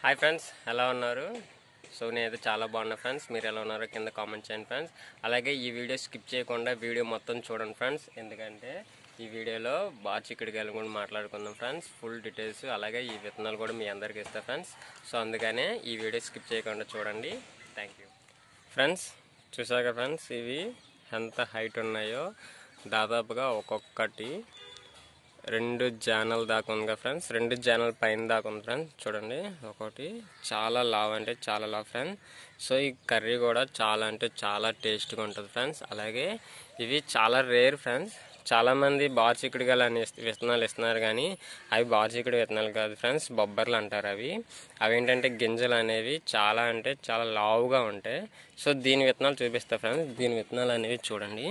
hi friends ఎలా ఉన్నారు so నేనైతే చాలా బాగున్నా ఫ్రెండ్స్ మీరు ఎలా ఉన్నారో కింద కామెంట్ చేయండి ఫ్రెండ్స్ అలాగే ఈ వీడియో స్కిప్ చేయకుండా వీడియో మొత్తం చూడండి ఫ్రెండ్స్ ఎందుకంటే ఈ వీడియోలో బాగా చిక్కడికాయలు కూడా మాట్లాడుకుందాం ఫ్రెండ్స్ ఫుల్ డీటెయిల్స్ అలాగే ఈ విత్తనాలు కూడా మీ అందరికీ ఇస్తా ఫ్రెండ్స్ సో అందుకనే ఈ వీడియో స్కిప్ చేయకుండా చూడండి థ్యాంక్ యూ ఫ్రెండ్స్ చూసాక ఫ్రెండ్స్ ఇవి ఎంత హైట్ ఉన్నాయో దాదాపుగా ఒక్కొక్కటి రెండు జానల్ దాకా ఉంది కదా ఫ్రెండ్స్ రెండు జానల్ పైన దాకా ఉంది ఫ్రెండ్స్ చూడండి ఒకటి చాలా లావ్ అంటే చాలా లావ్ ఫ్రెండ్స్ సో ఈ కర్రీ కూడా చాలా అంటే చాలా టేస్ట్గా ఉంటుంది ఫ్రెండ్స్ అలాగే ఇవి చాలా రేర్ ఫ్రెండ్స్ చాలామంది బాచికుడిగలు అని ఇస్- విత్తనాలు ఇస్తున్నారు కానీ అవి బాచికుడి విత్తనాలు కాదు ఫ్రెండ్స్ బొబ్బర్లు అంటారు అవి అవి ఏంటంటే గింజలు అనేవి చాలా అంటే చాలా లావుగా ఉంటాయి సో దీని విత్తనాలు చూపిస్తా ఫ్రెండ్స్ దీని విత్తనాలు అనేవి చూడండి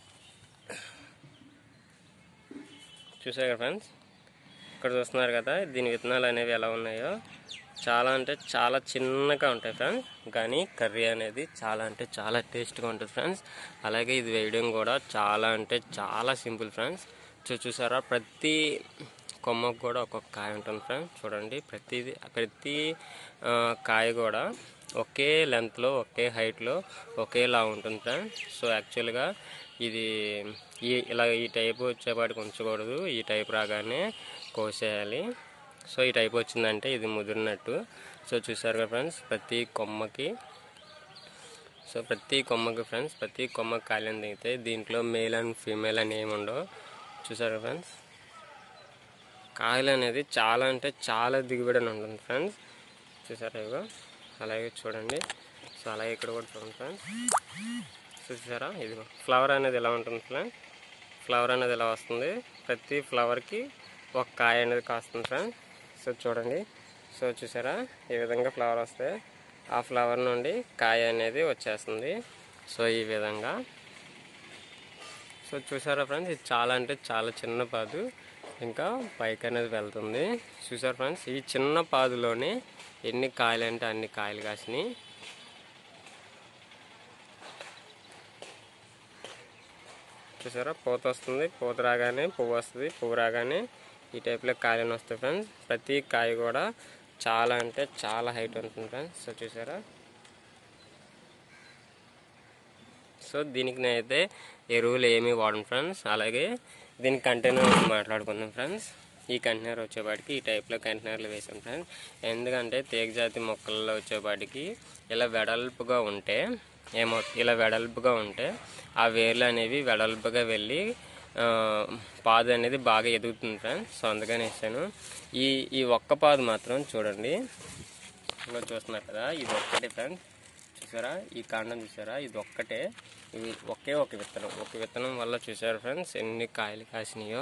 చూసారు కదా ఫ్రెండ్స్ ఇక్కడ చూస్తున్నారు కదా దీని విత్తనాలు అనేవి ఎలా ఉన్నాయో చాలా అంటే చాలా చిన్నగా ఉంటాయి ఫ్రెండ్స్ కానీ కర్రీ అనేది చాలా అంటే చాలా టేస్ట్గా ఉంటుంది ఫ్రెండ్స్ అలాగే ఇది వేయడం కూడా చాలా అంటే చాలా సింపుల్ ఫ్రెండ్స్ చూ చూసారా ప్రతి కొమ్మకు కూడా ఒక్కొక్క కాయ ఉంటుంది ఫ్రెండ్స్ చూడండి ప్రతిది ప్రతి ఆ, కాయ కూడా ఒకే లెంత్లో ఒకే హైట్లో ఒకేలా ఉంటుంది ఫ్రెండ్స్ సో యాక్చువల్గా ఇది ఈ ఇలా ఈ టైపు వచ్చేపాటికి ఉంచకూడదు ఈ టైప్ రాగానే కోసేయాలి సో ఈ టైప్ వచ్చిందంటే ఇది ముదిరినట్టు సో చూసారు కదా ఫ్రెండ్స్ ప్రతి కొమ్మకి సో ప్రతి కొమ్మకి ఫ్రెండ్స్ ప్రతి కొమ్మకి కాయలు దిగితే దీంట్లో మేల్ అండ్ ఫీమేల్ అని ఏమి ఉండవు చూసారు ఫ్రెండ్స్ కాయలు అనేది చాలా అంటే చాలా దిగుబడి అని ఉంటుంది ఫ్రెండ్స్ చూసారా ఇగో అలాగే చూడండి సో అలాగే ఇక్కడ కూడా చూడండి ఫ్రెండ్స్ చూసారా ఇదిగో ఫ్లవర్ అనేది ఎలా ఉంటుంది ఫ్రెండ్స్ ఫ్లవర్ అనేది ఎలా వస్తుంది ప్రతి ఫ్లవర్కి ఒక కాయ అనేది కాస్తుంది ఫ్రెండ్స్ సో చూడండి సో చూసారా ఈ విధంగా ఫ్లవర్ వస్తే ఆ ఫ్లవర్ నుండి కాయ అనేది వచ్చేస్తుంది సో ఈ విధంగా సో చూసారా ఫ్రెండ్స్ ఇది చాలా అంటే చాలా చిన్న పాదు ఇంకా పైకి అనేది వెళ్తుంది చూసారా ఫ్రెండ్స్ ఈ చిన్న పాదులోనే ఎన్ని కాయలు అంటే అన్ని కాయలు కాసినాయి చూసారా పూత వస్తుంది పూత రాగానే పువ్వు వస్తుంది పువ్వు రాగానే ఈ టైప్లో కాయలు వస్తాయి ఫ్రెండ్స్ ప్రతి కాయ కూడా చాలా అంటే చాలా హైట్ ఉంటుంది ఫ్రెండ్స్ సో చూసారా సో దీనికి నేనైతే ఎరువులు ఏమీ వాడను ఫ్రెండ్స్ అలాగే దీని కంటైనర్ మాట్లాడుకుందాం ఫ్రెండ్స్ ఈ కంటైనర్ వచ్చేపాటికి ఈ టైప్లో కంటైనర్లు వేసాం ఫ్రెండ్స్ ఎందుకంటే తేగ జాతి మొక్కల్లో వచ్చేపాటికి ఇలా వెడల్పుగా ఉంటే ఏమో ఇలా వెడల్పుగా ఉంటే ఆ వేర్లు అనేవి వెడల్పుగా వెళ్ళి ఆ, పాదు అనేది బాగా ఎదుగుతుంది ఫ్రెండ్స్ సో అందుకని వేసాను ఈ ఈ ఒక్క పాదు మాత్రం చూడండి ఇలా చూస్తున్నారు కదా ఇది ఒక్కటే ఫ్రెండ్స్ చూసారా ఈ కాండం చూసారా ఇది ఒక్కటే ఇది ఒకే ఒక విత్తనం ఒక విత్తనం వల్ల చూసారు ఫ్రెండ్స్ ఎన్ని కాయలు కాసినాయో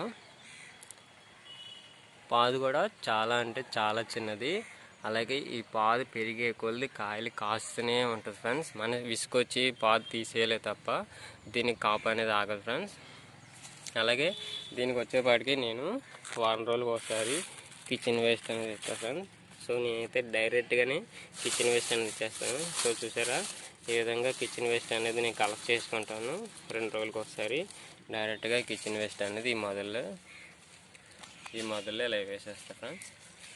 పాదు కూడా చాలా అంటే చాలా చిన్నది అలాగే ఈ పాదు పెరిగే కొద్ది కాయలు కాస్తూనే ఉంటుంది ఫ్రెండ్స్ మన విసుకొచ్చి పాదు తీసేయలే తప్ప దీనికి కాపు అనేది ఆగదు ఫ్రెండ్స్ అలాగే దీనికి వచ్చేపాటికి నేను వారం రోజులకు ఒకసారి కిచెన్ వేస్ట్ అనేది ఇస్తాను ఫ్రెండ్స్ సో నేనైతే డైరెక్ట్గానే కిచెన్ వేస్ట్ అనేది ఇచ్చేస్తాను సో చూసారా ఈ విధంగా కిచెన్ వేస్ట్ అనేది నేను కలెక్ట్ చేసుకుంటాను రెండు రోజులకు ఒకసారి డైరెక్ట్గా కిచెన్ వేస్ట్ అనేది ఈ మొదల్లో ఈ మొదల్లో ఇలా వేసేస్తా ఫ్రెండ్స్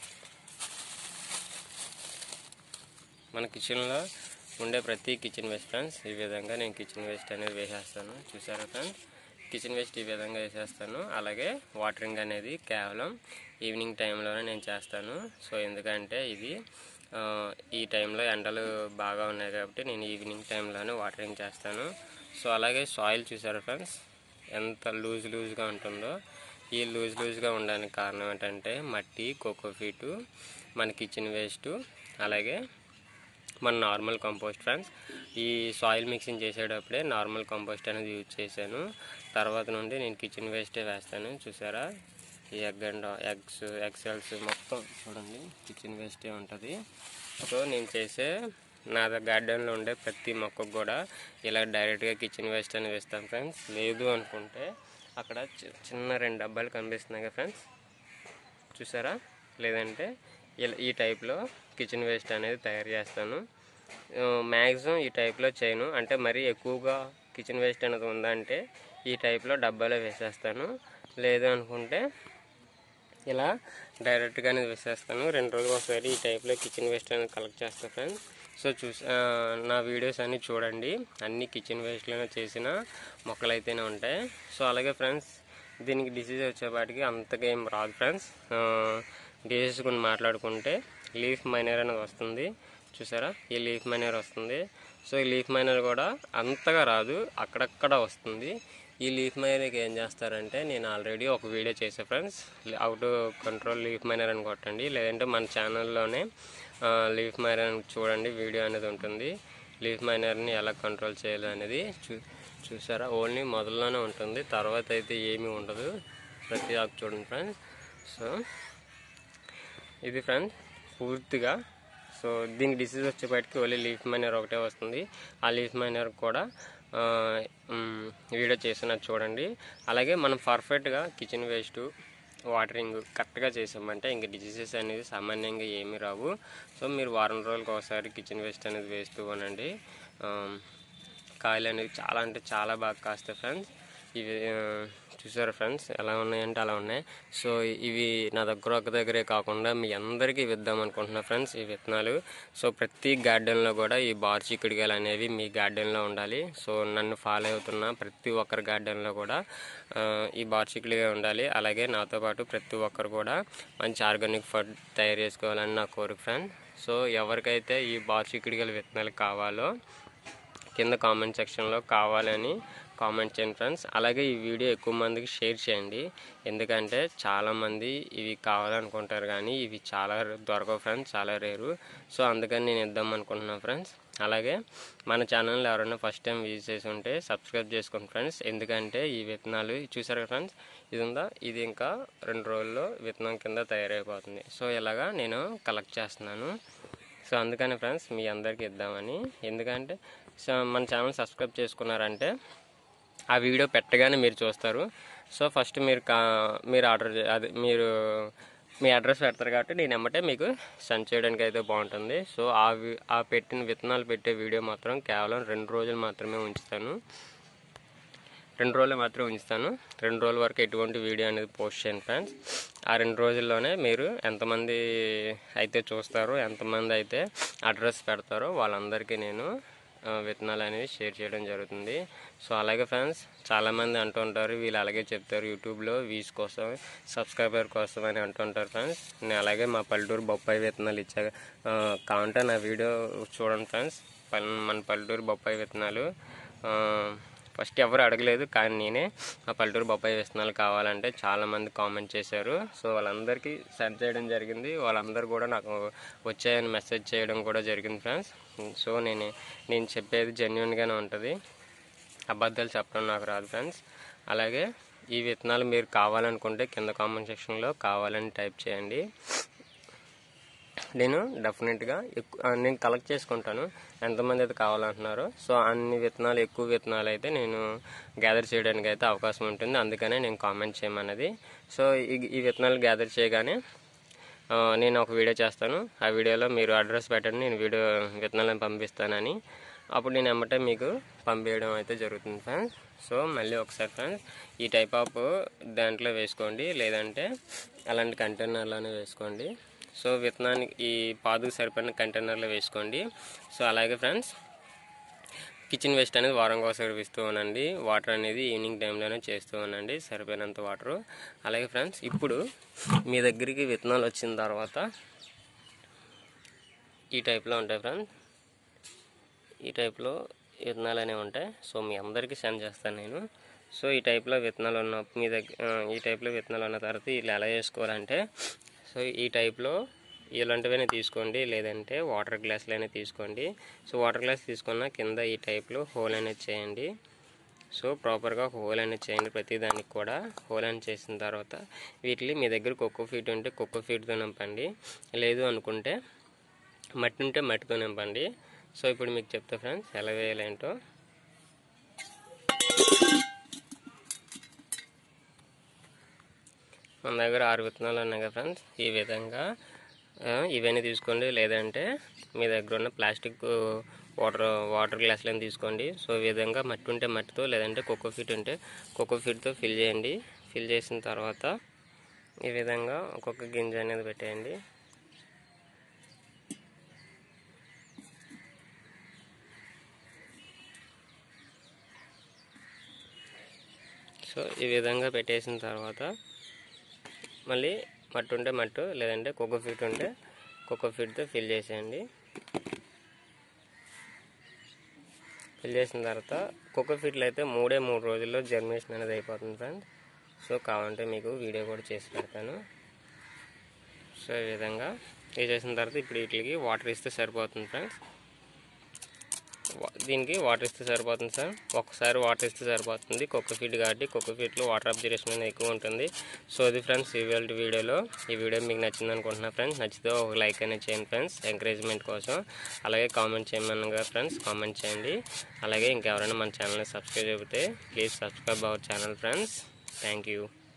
మన కిచెన్లో ఉండే ప్రతి కిచెన్ వేస్ట్ ఫ్రెండ్స్ ఈ విధంగా నేను కిచెన్ వేస్ట్ అనేది వేసేస్తాను చూసారా ఫ్రెండ్స్ కిచెన్ వేస్ట్ ఈ విధంగా వేసేస్తాను అలాగే వాటరింగ్ అనేది కేవలం ఈవినింగ్ టైంలోనే నేను చేస్తాను సో ఎందుకంటే ఇది ఆ, ఈ టైంలో ఎండలు బాగా ఉన్నాయి కాబట్టి నేను ఈవినింగ్ టైంలోనే వాటరింగ్ చేస్తాను సో అలాగే సాయిల్ చూసారా ఫ్రెండ్స్ ఎంత లూజ్ లూజ్గా ఉంటుందో ఈ లూజ్ లూజ్గా ఉండడానికి కారణం ఏంటంటే మట్టి కోకోఫీటు మన కిచెన్ వేస్ట్ అలాగే మన నార్మల్ కంపోస్ట్ ఫ్రెండ్స్ ఈ సాయిల్ మిక్సింగ్ చేసేటప్పుడే నార్మల్ కంపోస్ట్ అనేది యూజ్ చేశాను తర్వాత నుండి నేను కిచెన్ వేస్టే వేస్తాను చూసారా ఈ ఎగ్ అండ్ ఎగ్స్ ఎగ్సెల్స్ మొత్తం చూడండి కిచెన్ వేస్టే ఉంటుంది సో నేను చేసే నా గార్డెన్లో ఉండే ప్రతి మొక్కకు కూడా ఇలా డైరెక్ట్గా కిచెన్ వేస్ట్ అని వేస్తాను ఫ్రెండ్స్ లేదు అనుకుంటే అక్కడ చి- చిన్న రెండు డబ్బాలు కనిపిస్తున్నాయి కదా ఫ్రెండ్స్ చూసారా లేదంటే ఇలా ఈ టైప్లో కిచెన్ వేస్ట్ అనేది తయారు చేస్తాను మ్యాక్సిమం ఈ టైప్లో చేయను అంటే మరీ ఎక్కువగా కిచెన్ వేస్ట్ అనేది ఉందంటే ఈ టైప్లో డబ్బాలో వేసేస్తాను లేదు అనుకుంటే ఇలా డైరెక్ట్గానే వేసేస్తాను రెండు రోజులు ఒకసారి ఈ టైప్లో కిచెన్ వేస్ట్ అనేది కలెక్ట్ చేస్తాను ఫ్రెండ్స్ సో చూసి ఆ, నా వీడియోస్ అన్నీ చూడండి అన్ని కిచెన్ వేస్ట్లోనే చేసిన మొక్కలు అయితేనే ఉంటాయి సో అలాగే ఫ్రెండ్స్ దీనికి డిసీజ్ వచ్చేపాటికి అంతగా ఏం రాదు ఫ్రెండ్స్ డిసీజ్ గురించి మాట్లాడుకుంటే లీఫ్ మైనర్ అనేది వస్తుంది చూసారా ఈ లీఫ్ మైనర్ వస్తుంది సో ఈ లీఫ్ మైనర్ కూడా అంతగా రాదు అక్కడక్కడ వస్తుంది ఈ లీఫ్ మైనర్కి ఏం చేస్తారంటే నేను ఆల్రెడీ ఒక వీడియో చేసా friends how to control leaf miner అని కొట్టండి లేదంటే మన ఛానల్లోనే లీఫ్ మైనర్ అని చూడండి వీడియో అనేది ఉంటుంది లీఫ్ మైనర్ని ఎలా కంట్రోల్ చేయాలి అనేది చూ చూసారా ఓన్లీ మొదల్లోనే ఉంటుంది తర్వాత అయితే ఏమీ ఉండదు ప్రతి ఆకు చూడండి ఫ్రెండ్స్ సో ఇది ఫ్రెండ్స్ పూర్తిగా సో దీనికి డిసీజ్ వచ్చేపాటికి ఓన్లీ లీఫ్ మైనర్ ఒకటే వస్తుంది ఆ లీఫ్ మైనర్ కూడా ఆ, మ్, వీడియో చేసినది చూడండి అలాగే మనం పర్ఫెక్ట్గా కిచెన్ వేస్ట్ వాటరింగ్ కరెక్ట్గా చేసామంటే ఇంక డిసీజెస్ అనేది సామాన్యంగా ఏమీ రావు సో మీరు వారం రోజులకు ఒకసారి కిచెన్ వేస్ట్ అనేది వేస్తూ ఉనండి ఆ, కాయలు అనేవి చాలా అంటే చాలా బాగా కాస్తాయి ఫ్రెండ్స్ ఇవి ఆ, చూసారా ఫ్రెండ్స్ ఎలా ఉన్నాయంటే అలా ఉన్నాయి సో ఇవి నా దగ్గర ఒక దగ్గరే కాకుండా మీ అందరికీ ఇద్దాం అనుకుంటున్నా ఫ్రెండ్స్ ఈ విత్తనాలు సో ప్రతి గార్డెన్లో కూడా ఈ బార్ చిక్కుడుకాయలు అనేవి మీ గార్డెన్లో ఉండాలి సో నన్ను ఫాలో అవుతున్న ప్రతి ఒక్కరి గార్డెన్లో కూడా ఆ, ఈ బార్ చిక్కుడుగా ఉండాలి అలాగే నాతో పాటు ప్రతి ఒక్కరు కూడా మంచి ఆర్గానిక్ ఫుడ్ తయారు చేసుకోవాలని నా కోరిక ఫ్రెండ్ సో ఎవరికైతే ఈ బార్ చిక్కుడుకాయల విత్తనాలు కావాలో కింద కామెంట్ సెక్షన్లో కావాలని కామెంట్ చేయండి ఫ్రెండ్స్ అలాగే ఈ వీడియో ఎక్కువ మందికి షేర్ చేయండి ఎందుకంటే చాలామంది ఇవి కావాలనుకుంటారు కానీ ఇవి చాలా దొరకవు ఫ్రెండ్స్ చాలా రేరు సో అందుకని నేను ఇద్దాం అనుకుంటున్నాను ఫ్రెండ్స్ అలాగే మన ఛానల్ ఎవరైనా ఫస్ట్ టైం విజిట్ చేసి ఉంటే సబ్స్క్రైబ్ చేసుకోండి ఫ్రెండ్స్ ఎందుకంటే ఈ విత్తనాలు చూసారు ఫ్రెండ్స్ ఇది ఉందా ఇది ఇంకా రెండు రోజుల్లో విత్తనం కింద తయారైపోతుంది సో ఇలాగా నేను కలెక్ట్ చేస్తున్నాను సో అందుకని ఫ్రెండ్స్ మీ అందరికీ ఇద్దామని ఎందుకంటే సో మన ఛానల్ సబ్స్క్రైబ్ చేసుకున్నారంటే ఆ వీడియో పెట్టగానే మీరు చూస్తారు సో ఫస్ట్ మీరు కా మీరు ఆర్డర్ చే- అదే మీరు మీ అడ్రస్ పెడతారు కాబట్టి నేను ఎమ్మటే మీకు సెండ్ చేయడానికి అయితే బాగుంటుంది సో ఆ వి- ఆ పెట్టిన విత్తనాలు పెట్టే వీడియో మాత్రం కేవలం రెండు రోజులు మాత్రమే ఉంచుతాను రెండు రోజులు మాత్రం ఉంచుతాను రెండు రోజుల వరకు ఎటువంటి వీడియో అనేది పోస్ట్ చేయను ఫ్రెండ్స్ ఆ రెండు రోజుల్లోనే మీరు ఎంతమంది అయితే చూస్తారో ఎంతమంది అయితే అడ్రస్ పెడతారో వాళ్ళందరికీ నేను ఆ, విత్తనాలు అనేవి షేర్ చేయడం జరుగుతుంది సో అలాగే ఫ్రెండ్స్ చాలామంది అంటుంటారు వీళ్ళు అలాగే చెప్తారు యూట్యూబ్లో వ్యూస్ కోసం సబ్స్క్రైబర్ కోసం అని అంటుంటారు ఫ్రెండ్స్ నేను అలాగే మా పల్లెటూరు బొప్పాయి విత్తనాలు ఇచ్చా ఆ, కావాలంటే నా వీడియో చూడండి ఫ్రెండ్స్ పల్- మన పల్లెటూరు బొప్పాయి విత్తనాలు ఆ, ఫస్ట్ ఎవరు అడగలేదు కానీ నేనే ఆ పల్లెటూరు బొప్పాయి విత్తనాలు కావాలంటే చాలామంది కామెంట్ చేశారు సో వాళ్ళందరికీ సెండ్ చేయడం జరిగింది వాళ్ళందరూ కూడా నాకు వచ్చాయని మెసేజ్ చేయడం కూడా జరిగింది ఫ్రెండ్స్ సో నేను నేను చెప్పేది జెన్యున్గానే ఉంటుంది అబద్ధాలు చెప్పడం నాకు రాదు ఫ్రెండ్స్ అలాగే ఈ విత్తనాలు మీరు కావాలనుకుంటే కింద కామెంట్ సెక్షన్లో కావాలని టైప్ చేయండి నేను డెఫినెట్గా ఎక్కువ నేను కలెక్ట్ చేసుకుంటాను ఎంతమంది అయితే కావాలంటున్నారో సో అన్ని విత్తనాలు ఎక్కువ విత్తనాలు అయితే నేను గ్యాదర్ చేయడానికి అయితే అవకాశం ఉంటుంది అందుకనే నేను కామెంట్ చేయమన్నది సో ఈ ఈ విత్తనాలు గ్యాదర్ చేయగానే ఆ, నేను ఒక వీడియో చేస్తాను ఆ వీడియోలో మీరు అడ్రస్ పెట్టండి నేను వీడియో విత్తనాలను పంపిస్తానని అప్పుడు నేను ఎమ్మటే మీకు పంపించడం అయితే జరుగుతుంది ఫ్రెండ్స్ సో మళ్ళీ ఒకసారి ఫ్రెండ్స్ ఈ టైప్ ఆఫ్ దాంట్లో వేసుకోండి లేదంటే అలాంటి కంటైనర్లోనే వేసుకోండి సో విత్తనానికి ఈ పాదుకు సరిపడిన కంటైనర్లో వేసుకోండి సో అలాగే ఫ్రెండ్స్ కిచెన్ వేస్ట్ అనేది వారం ఒకసారి ఇస్తూ ఉండండి వాటర్ అనేది ఈవినింగ్ టైంలోనే చేస్తూ ఉండండి సరిపోయినంత వాటరు అలాగే ఫ్రెండ్స్ ఇప్పుడు మీ దగ్గరికి విత్తనాలు వచ్చిన తర్వాత ఈ టైప్లో ఉంటాయి ఫ్రెండ్స్ ఈ టైప్లో విత్తనాలు అనేవి ఉంటాయి సో మీ అందరికీ సెండ్ చేస్తాను నేను సో ఈ టైప్లో విత్తనాలు ఉన్న మీ దగ్గర ఈ టైప్లో విత్తనాలు ఉన్న తర్వాత ఇలా ఎలా చేసుకోవాలంటే సో ఈ టైప్లో ఇలాంటివైనా తీసుకోండి లేదంటే వాటర్ గ్లాసులైనా తీసుకోండి సో వాటర్ గ్లాస్ తీసుకున్న కింద ఈ టైప్లో హోల్ అనేది చేయండి సో ప్రాపర్గా హోల్ అనేది చేయండి ప్రతి దానికి కూడా హోల్ అనేది చేసిన తర్వాత వీటిని మీ దగ్గర కొక్కో ఫీట్ ఉంటే కొక్కో ఫీట్తో నింపండి లేదు అనుకుంటే మట్టి ఉంటే మట్టితో నింపండి సో ఇప్పుడు మీకు చెప్తా ఫ్రెండ్స్ ఎలా వేయాలేంటో మన దగ్గర ఆరు విత్తనాలు ఉన్నాయి కదా ఫ్రెండ్స్ ఈ విధంగా ఆ, ఇవన్నీ తీసుకోండి లేదంటే మీ దగ్గర ఉన్న ప్లాస్టిక్ వాటర్ వాటర్ గ్లాసులను తీసుకోండి సో ఈ విధంగా మట్టి ఉంటే మట్టితో లేదంటే కోకో ఫీట్ ఉంటే కోకో ఫీట్తో ఫిల్ చేయండి ఫిల్ చేసిన తర్వాత ఈ విధంగా ఒక్కొక్క గింజ అనేది పెట్టేయండి సో ఈ విధంగా పెట్టేసిన తర్వాత మళ్ళీ మట్టు ఉంటే మట్టు లేదంటే కోకో ఫీట్ ఉంటే కోకో ఫీట్తో ఫిల్ చేసేయండి ఫిల్ చేసిన తర్వాత కోకో ఫీట్లు అయితే మూడే మూడు రోజుల్లో జర్మినేషన్ అనేది అయిపోతుంది ఫ్రెండ్స్ సో కావాలంటే మీకు వీడియో కూడా చేసి పెడతాను సో ఈ విధంగా ఇది చేసిన తర్వాత ఇప్పుడు వీటికి వాటర్ ఇస్తే సరిపోతుంది ఫ్రెండ్స్ వా- దీనికి వాటర్ ఇస్తే సరిపోతుంది సార్ ఒక్కసారి వాటర్ ఇస్తే సరిపోతుంది కుక్క ఫీట్ కాబట్టి కుక్క ఫీట్లో వాటర్ అబ్జర్వేషన్ అనేది ఎక్కువ ఉంటుంది సో ఇది ఫ్రెండ్స్ ఇవాళ వీడియోలో ఈ వీడియో మీకు నచ్చింది అనుకుంటున్నా ఫ్రెండ్స్ నచ్చితే ఒక లైక్ అనేది చేయండి ఫ్రెండ్స్ ఎంకరేజ్మెంట్ కోసం అలాగే కామెంట్ చేయమనగా ఫ్రెండ్స్ కామెంట్ చేయండి అలాగే ఇంకెవరైనా మన ఛానల్ని సబ్స్క్రైబ్ చెబితే please subscribe our channel friends thank you